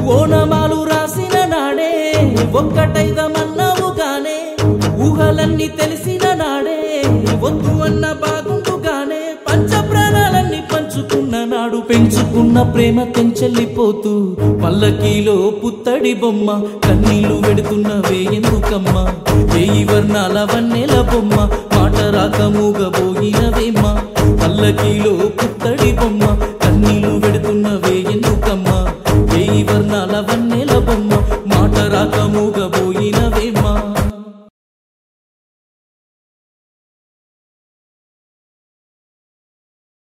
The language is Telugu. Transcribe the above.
ఓనమాలు రాసిన నాడే ఒక్కటైదమన్నావు గానే ఊహలన్నీ తెలిసిన నాడే వద్దు అన్న బాగుండుగానే పంచ ప్రాణాలన్నీ పంచుకున్న నాడు పెంచుకున్న ప్రేమ తెంచెల్లిపోతూ పల్లకీలో పుత్తడి బొమ్మ కన్నీళ్లు వెడుతున్న వేయందుకమ్మ వేయి వర్ణాల వన్నెల బొమ్మ మాట రాక మూగబోయినవేమ్మ పల్లకీలో పుత్తడి బొమ్మ